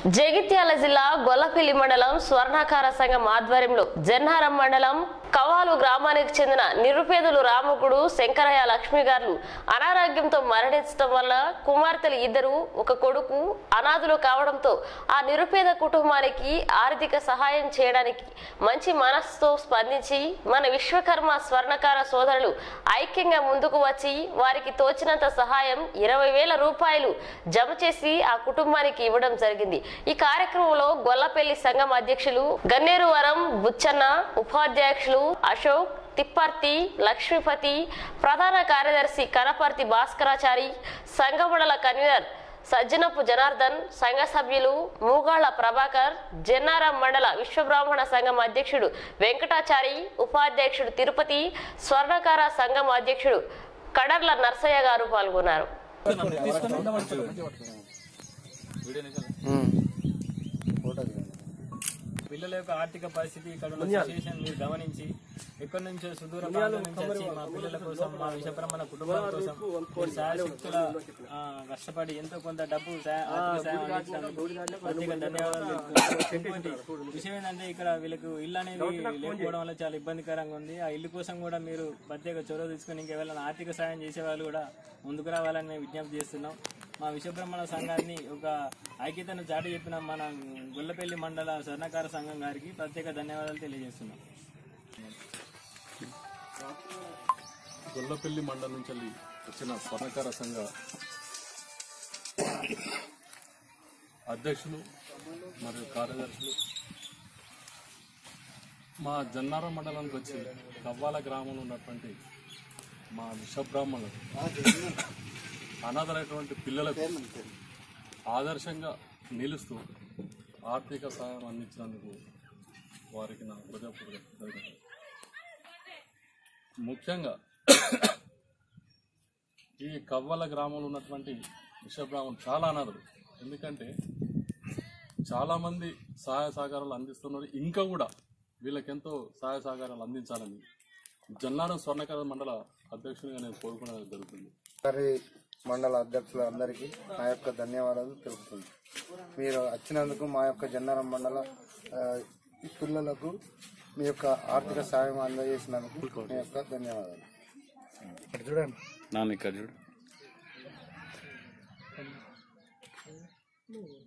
జగిత్యాల జిల్లా గొల్లపల్లి మండలం స్వర్ణాకార సంఘం ఆధ్వర్యంలో జన్నారం మండలం కవాలు గ్రామానికి చెందిన నిరుపేదలు రాముకుడు శంకరయ్య లక్ష్మి గారు అనారోగ్యంతో మరణించడం వల్ల కుమార్తెలు ఇద్దరు ఒక కొడుకు అనాథులు కావడంతో ఆ నిరుపేద కుటుంబానికి ఆర్థిక సహాయం చేయడానికి మంచి మనస్సుతో స్పందించి మన విశ్వకర్మ స్వర్ణకార సోదరులు ఐక్యంగా ముందుకు వచ్చి వారికి తోచినంత సహాయం ఇరవై వేల రూపాయలు జమ చేసి ఆ కుటుంబానికి ఇవ్వడం జరిగింది ఈ కార్యక్రమంలో గొల్లపల్లి సంఘం అధ్యక్షులు గన్నేరువరం బుచ్చన్న ఉపాధ్యక్షులు అశోక్ తిప్పర్తి లక్ష్మీపతి ప్రధాన కార్యదర్శి కనపర్తి భాస్కరాచారి సంఘమండల కన్వీనర్ సజ్జనపు జనార్దన్ సంఘ సభ్యులు మూగాళ్ల ప్రభాకర్ జన్నారం మండల విశ్వబ్రాహ్మణ సంఘం అధ్యక్షుడు వెంకటాచారి ఉపాధ్యక్షుడు తిరుపతి స్వర్ణకార సంఘం అధ్యక్షుడు కడర్ల నర్సయ్య గారు పాల్గొన్నారు పిల్లల యొక్క ఆర్థిక పరిస్థితి ఇక్కడ ఉన్న సిచ్యువేషన్ మీరు గమనించి ఎక్కడి నుంచో సుదూర ప్రాంతం నుంచి వచ్చి మా పిల్లల కోసం మా విషప్రమణ కుటుంబం కోసం మీరు శాయశక్తుల ఆ, కష్టపడి ఎంతో కొంత డబ్బు సా- ఆర్థిక సాయం అందించినందుకు ప్రత్యేక ధన్యవాదాలు తెలుపుకుంటూ ఇంకోటి విషయం ఏంటంటే ఇక్కడ వీళ్ళకు ఇల్లు అనేది లేకపోవడం వల్ల చాలా ఇబ్బందికరంగా ఉంది ఆ ఇల్లు కోసం కూడా మీరు ప్రత్యేక చొరవ తీసుకుని ఇంకెవరైనా ఆర్థిక సాయం చేసే వాళ్ళు కూడా ముందుకు రావాలని మేము విజ్ఞప్తి చేస్తున్నాం మా విశ్వబ్రహ్మణ సంఘాన్ని ఒక ఐక్యతను చాటి చెప్పిన మన గొల్లపల్లి మండల స్వర్ణకార సంఘం గారికి ప్రత్యేక ధన్యవాదాలు తెలియజేస్తున్నాం గొల్లపల్లి మండలం నుంచి వెళ్ళి వచ్చిన స్వర్ణకార సంఘ అధ్యక్షులు మరియు కార్యదర్శులు మా జన్నారం మండలానికి వచ్చి కవ్వాల గ్రామంలో ఉన్నటువంటి మా విషబ్రాహ్మణులు అనాథరైనటువంటి పిల్లలకు ఆదర్శంగా నిలుస్తూ ఆర్థిక సహాయం అందించినందుకు వారికి నా హృదయపూర్వక కృతజ్ఞతలు. ముఖ్యంగా ఈ కవ్వల గ్రామంలో ఉన్నటువంటి విషబ్రాహ్మణులు చాలా అనాథులు ఎందుకంటే చాలామంది సహాయ సహకారాలు అందిస్తున్నారు ఇంకా కూడా వీళ్ళకెంతో సహాయ సహకారాలు అందించాలని జన్నారం స్వర్ణకార మండల అధ్యక్షునిగా నేను కోరుకోవడం జరుగుతుంది సరే మండల అధ్యక్షులందరికీ నా యొక్క ధన్యవాదాలు తెలుపుతుంది మీరు వచ్చినందుకు మా యొక్క జన్నారం మండల ఆ, ఈ పిల్లలకు మీ యొక్క ఆర్థిక సాయం అందజేసినందుకు మీ యొక్క ధన్యవాదాలు చూడండి నాన్న ఇక్కడ చూడు